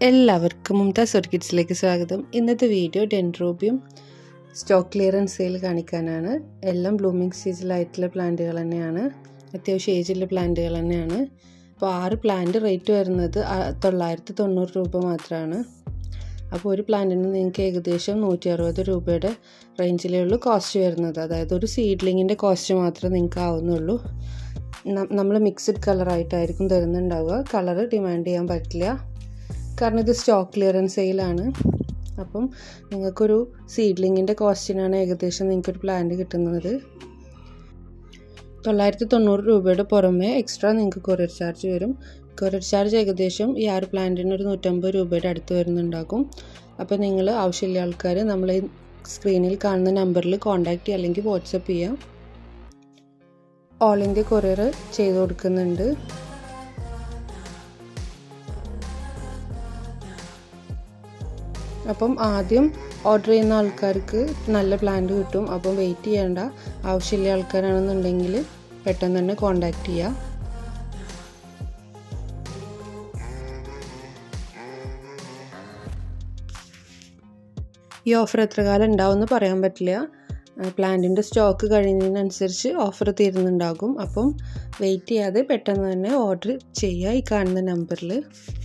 എല്ലാവർക്കും മുംതാസ് ഓർക്കിഡ്സിലേക്ക് സ്വാഗതം ഇന്നത്തെ video dendrobium stock clearance sale കാണിക്കാനാണ് എല്ലാം ബ്ലൂമിങ് സ്റ്റേജിലായിട്ടുള്ള പ്ലാന്റുകൾ തന്നെയാണ് അത്യാവശ്യം ഏജുള്ള പ്ലാന്റുകൾ തന്നെയാണ് അപ്പോൾ ആറ് പ്ലാന്റ് റേറ്റ് വരുന്നത് തൊള്ളായിരത്തി തൊണ്ണൂറ് രൂപ മാത്രമാണ് അപ്പോൾ ഒരു പ്ലാന്റിന് നിങ്ങൾക്ക് ഏകദേശം നൂറ്റി അറുപത് രൂപയുടെ റേഞ്ചിലേ ഉള്ളൂ കോസ്റ്റ് വരുന്നത് അതായത് ഒരു സീഡ്ലിങ്ങിൻ്റെ കോസ്റ്റ് മാത്രമേ നിങ്ങൾക്ക് ആവുന്നുള്ളൂ നമ്മൾ മിക്സ്ഡ് കളറായിട്ടായിരിക്കും തരുന്നുണ്ടാവുക കളർ ഡിമാൻഡ് ചെയ്യാൻ പറ്റില്ല കാരണം ഇത് സ്റ്റോക്ക് ക്ലിയറൻസ് സെയിലാണ് അപ്പം നിങ്ങൾക്കൊരു സീഡ്ലിങ്ങിൻ്റെ കോസ്റ്റിനാണ് ഏകദേശം നിങ്ങൾക്കൊരു പ്ലാന്റ് കിട്ടുന്നത് തൊള്ളായിരത്തി തൊണ്ണൂറ് രൂപയുടെ പുറമെ എക്സ്ട്രാ നിങ്ങൾക്ക് കൊറിയർ ചാർജ് വരും കൊറിയർ ചാർജ് ഏകദേശം ഈ ആറ് പ്ലാന്റിന് ഒരു നൂറ്റമ്പത് രൂപയുടെ അടുത്ത് വരുന്നുണ്ടാകും അപ്പോൾ നിങ്ങൾ ആവശ്യമുള്ള ആൾക്കാർ നമ്മൾ ഈ സ്ക്രീനിൽ കാണുന്ന നമ്പറിൽ കോൺടാക്റ്റ് ചെയ്യുക അല്ലെങ്കിൽ വാട്സപ്പ് ചെയ്യാം ഓൾ ഇന്ത്യ കൊറിയർ ചെയ്ത് കൊടുക്കുന്നുണ്ട് അപ്പം ആദ്യം ഓർഡർ ചെയ്യുന്ന ആൾക്കാർക്ക് നല്ല പ്ലാന്റ് കിട്ടും അപ്പം വെയിറ്റ് ചെയ്യേണ്ട ആവശ്യമുള്ള ആൾക്കാരാണെന്നുണ്ടെങ്കിൽ പെട്ടെന്ന് തന്നെ കോണ്ടാക്ട് ചെയ്യുക ഈ ഓഫർ എത്ര കാലം ഉണ്ടാവുമെന്ന് പറയാൻ പറ്റില്ല പ്ലാന്റിൻ്റെ സ്റ്റോക്ക് കഴിയുന്നതിനനുസരിച്ച് ഓഫർ തീരുന്നുണ്ടാകും അപ്പം വെയിറ്റ് ചെയ്യാതെ പെട്ടെന്ന് തന്നെ ഓർഡർ ചെയ്യുക ഈ കാണുന്ന നമ്പറിൽ